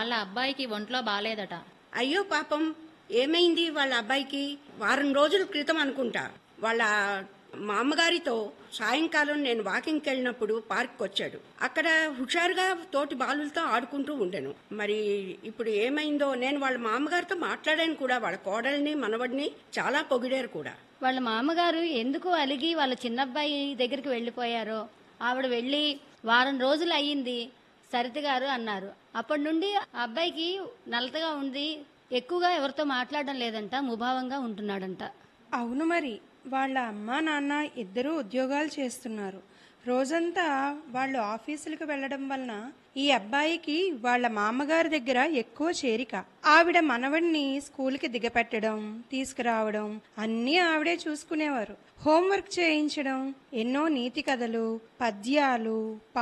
వాళ్ళ అబ్బాయికి ఒంట్లో బాలేదట అయ్యో పాపం ఏమైంది వాళ్ళ అబ్బాయికి వారం రోజుల క్రితం అనుకుంటా వాళ్ళ మా అమ్మగారితో సాయంకాలం నేను వాకింగ్కి వెళ్ళినప్పుడు పార్క్ వచ్చాడు అక్కడ హుషారుగా తోటి బాలులతో ఆడుకుంటూ ఉండెను మరి ఇప్పుడు ఏమైందో నేను వాళ్ళ మామగారితో మాట్లాడాను కూడా వాళ్ళ కోడల్ని మనవడిని చాలా పొగిడారు కూడా వాళ్ళ మామగారు ఎందుకు అలిగి వాళ్ళ చిన్నబ్బాయి దగ్గరికి వెళ్ళిపోయారో ఆవిడ వెళ్ళి వారం రోజులు అయ్యింది సరిత గారు అన్నారు అప్పటి నుండి ఆ అబ్బాయికి నలతగా ఉంది ఎక్కువగా ఎవరితో మాట్లాడడం లేదంట ముభావంగా ఉంటున్నాడంట అవును మరి వాళ్ళ అమ్మ నాన్న ఇద్దరూ ఉద్యోగాలు చేస్తున్నారు రోజంతా వాళ్ళు ఆఫీసులకు వెళ్ళడం వలన ఈ అబ్బాయికి వాళ్ళ మామగారి దగ్గర ఎక్కువ చేరిక ఆవిడ మనవడిని స్కూల్కి దిగపెట్టడం తీసుకురావడం అన్నీ ఆవిడే చూసుకునేవారు హోంవర్క్ చేయించడం ఎన్నో నీతి కథలు పద్యాలు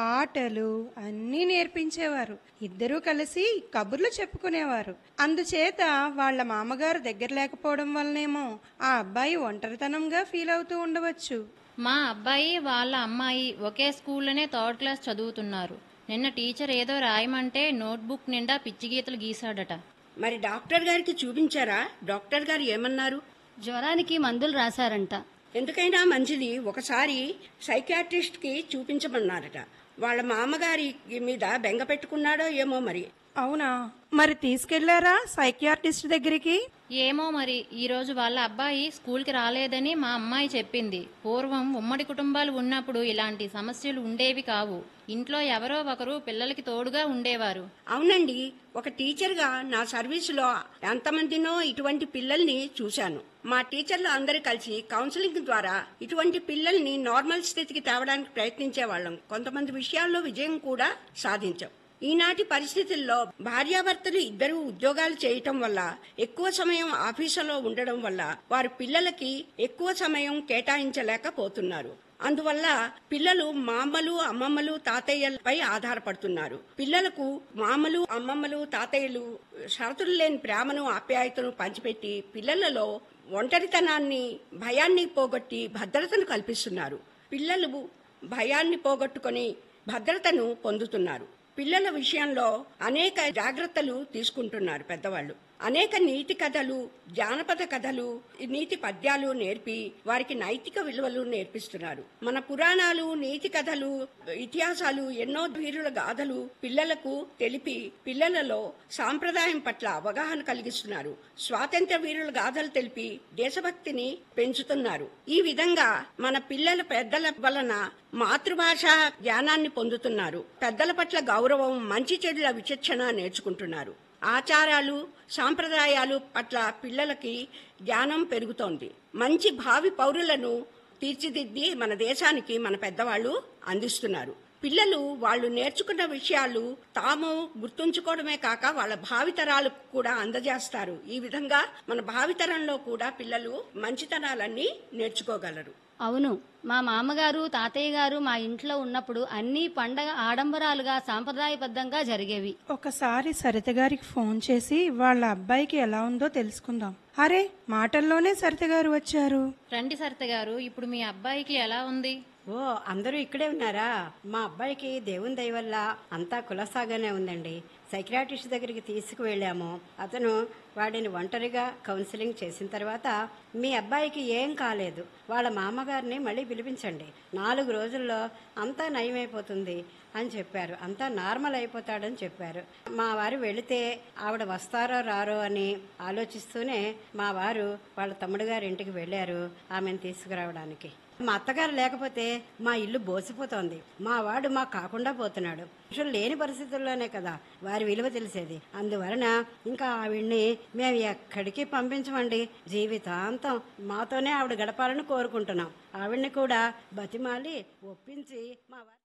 పాటలు అన్నీ నేర్పించేవారు ఇద్దరూ కలిసి కబుర్లు చెప్పుకునేవారు అందుచేత వాళ్ళ మామగారు దగ్గర లేకపోవడం వల్లనేమో ఆ అబ్బాయి ఒంటరితనంగా ఫీల్ అవుతూ ఉండవచ్చు మా అబ్బాయి వాళ్ళ అమ్మాయి ఒకే స్కూల్లోనే థర్డ్ క్లాస్ చదువుతున్నారు నిన్న టీచర్ ఏదో రాయమంటే నోట్బుక్ నిండా పిచ్చి గీతలు గీశాడట మరి డాక్టర్ గారికి చూపించారా డాక్టర్ గారు ఏమన్నారు జ్వరానికి మందులు రాశారంట ఎందుకైనా మంచిది ఒకసారి సైకాట్రిస్ట్ కి చూపించమన్నారట వాళ్ళ మామగారి మీద బెంగ పెట్టుకున్నాడో ఏమో మరి అవునా మరి తీసుకెళ్లారా సైకియాట్రిస్ట్ దగ్గరికి ఏమో మరి ఈ రోజు వాళ్ళ అబ్బాయి స్కూల్కి రాలేదని మా అమ్మాయి చెప్పింది పూర్వం ఉమ్మడి కుటుంబాలు ఉన్నప్పుడు ఇలాంటి సమస్యలు ఉండేవి కావు ఇంట్లో ఎవరో ఒకరు పిల్లలకి తోడుగా ఉండేవారు అవునండి ఒక టీచర్గా నా సర్వీసులో ఎంతమందినో ఇటువంటి పిల్లల్ని చూశాను మా టీచర్లు అందరూ కలిసి కౌన్సిలింగ్ ద్వారా ఇటువంటి పిల్లల్ని నార్మల్ స్థితికి తేవడానికి ప్రయత్నించే వాళ్ళం కొంతమంది విషయాల్లో విజయం కూడా సాధించాం ఈనాటి పరిస్థితుల్లో భార్యాభర్తలు ఇద్దరు ఉద్యోగాలు చేయటం వల్ల ఎక్కువ సమయం ఆఫీసులో ఉండడం వల్ల వారి పిల్లలకి ఎక్కువ సమయం కేటాయించలేకపోతున్నారు అందువల్ల పిల్లలు మామలు అమ్మమ్మలు తాతయ్యలపై ఆధారపడుతున్నారు పిల్లలకు మామలు అమ్మమ్మలు తాతయ్యలు షరతులు లేని ప్రేమను ఆప్యాయతను పంచిపెట్టి పిల్లలలో ఒంటరితనాన్ని భయాన్ని పోగొట్టి భద్రతను కల్పిస్తున్నారు పిల్లలు భయాన్ని పోగొట్టుకొని భద్రతను పొందుతున్నారు పిల్లల విషయంలో అనేక జాగ్రత్తలు తీసుకుంటున్నారు పెద్దవాళ్ళు అనేక నీతి కథలు జానపద కథలు నీతి పద్యాలు నేర్పి వారికి నైతిక విలువలు నేర్పిస్తున్నారు మన పురాణాలు నీతి కథలు ఇతిహాసాలు ఎన్నో వీరుల గాథలు పిల్లలకు తెలిపి పిల్లలలో సాంప్రదాయం పట్ల అవగాహన కలిగిస్తున్నారు స్వాతంత్ర వీరుల గాథలు తెలిపి దేశభక్తిని పెంచుతున్నారు ఈ విధంగా మన పిల్లల పెద్దల వలన మాతృభాష జ్ఞానాన్ని పొందుతున్నారు పెద్దల పట్ల గౌరవం మంచి చెడుల విచక్షణ నేర్చుకుంటున్నారు ఆచారాలు సాంప్రదాయాలు పట్ల పిల్లలకి జ్ఞానం పెరుగుతోంది మంచి భావి పౌరులను తీర్చిదిద్ది మన దేశానికి మన పెద్దవాళ్ళు అందిస్తున్నారు పిల్లలు వాళ్ళు నేర్చుకున్న విషయాలు తాము గుర్తుంచుకోవడమే కాక వాళ్ళ భావితరాలకు కూడా అందజేస్తారు ఈ విధంగా మన భావితరంలో కూడా పిల్లలు మంచితనాలన్నీ నేర్చుకోగలరు అవును మా మామగారు తాతయ్య గారు మా ఇంట్లో ఉన్నప్పుడు అన్ని పండగ ఆడంబరాలుగా సాంప్రదాయబద్ధంగా జరిగేవి ఒకసారి సరిత గారికి ఫోన్ చేసి వాళ్ళ అబ్బాయికి ఎలా ఉందో తెలుసుకుందాం అరే మాటల్లోనే సరిత గారు వచ్చారు రండి సరిత గారు ఇప్పుడు మీ అబ్బాయికి ఎలా ఉంది ఓ అందరూ ఇక్కడే ఉన్నారా మా అబ్బాయికి దేవుని దయ వల్ల అంతా కులసాగానే ఉందండి సైక్రాటిస్ట్ దగ్గరికి తీసుకువెళ్ళాము అతను వాడిని ఒంటరిగా కౌన్సిలింగ్ చేసిన తర్వాత మీ అబ్బాయికి ఏం కాలేదు వాళ్ళ మామగారిని మళ్ళీ పిలిపించండి నాలుగు రోజుల్లో అంతా నయమైపోతుంది అని చెప్పారు అంతా నార్మల్ అయిపోతాడని చెప్పారు మా వారు వెళితే ఆవిడ వస్తారో రారో అని ఆలోచిస్తూనే మా వారు వాళ్ళ తమ్ముడు గారి ఇంటికి వెళ్ళారు ఆమెను తీసుకురావడానికి మా అత్తగారు లేకపోతే మా ఇల్లు బోసిపోతోంది మా వాడు మాకు కాకుండా పోతున్నాడు మనుషులు లేని పరిస్థితుల్లోనే కదా వారి విలువ తెలిసేది అందువలన ఇంకా ఆవిడ్ని మేము ఎక్కడికి పంపించమండి జీవితాంతం మాతోనే ఆవిడ గడపాలని కోరుకుంటున్నాం ఆవిడ్ని కూడా బతిమాలి ఒప్పించి మా వారి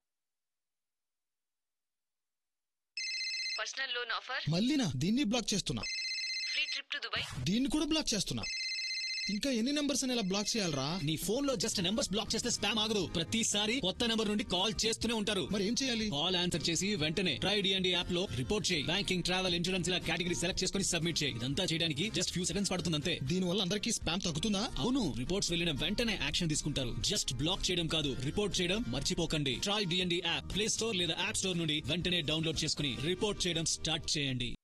పర్సనల్ లోన్ ఆఫర్ మళ్ళీనా దీన్ని బ్లాక్ చేస్తున్నా ఫ్రీ ట్రిప్ టు దుబాయ్ దీన్ని కూడా బ్లాక్ చేస్తున్నా ఇంకా ఎన్ని నెంబర్స్ అని ఇలా బ్లాక్ చేయాలరా నీ ఫోన్ లో జస్ట్ నెంబర్స్ బ్లాక్ చేస్తే స్పామ్ ఆగదు ప్రతిసారి కొత్త నెంబర్ నుండి కాల్ చేస్తూనే ఉంటారు మరి ఏం చేయాలి కాల్ ఆన్సర్ చేసి వెంటనే ట్రై డిఎండి యాప్ లో రిపోర్ట్ చేయి బ్యాంకింగ్ ట్రావెల్ ఇన్సూరెన్స్ ఇలా కేటగిరీ సెలెక్ట్ చేసుకుని సబ్మిట్ చేయి ఇదంతా చేయడానికి జస్ట్ ఫ్యూ సెకండ్స్ పడుతుంది అంతే దీని వల్ల అందరికీ స్పామ్ తగ్గుతుందా అవును రిపోర్ట్స్ వెళ్ళిన వెంటనే యాక్షన్ తీసుకుంటారు జస్ట్ బ్లాక్ చేయడం కాదు రిపోర్ట్ చేయడం మర్చిపోకండి try DND app play store లేదా యాప్ స్టోర్ నుండి వెంటనే డౌన్లోడ్ చేసుకుని రిపోర్ట్ చేయడం స్టార్ట్ చేయండి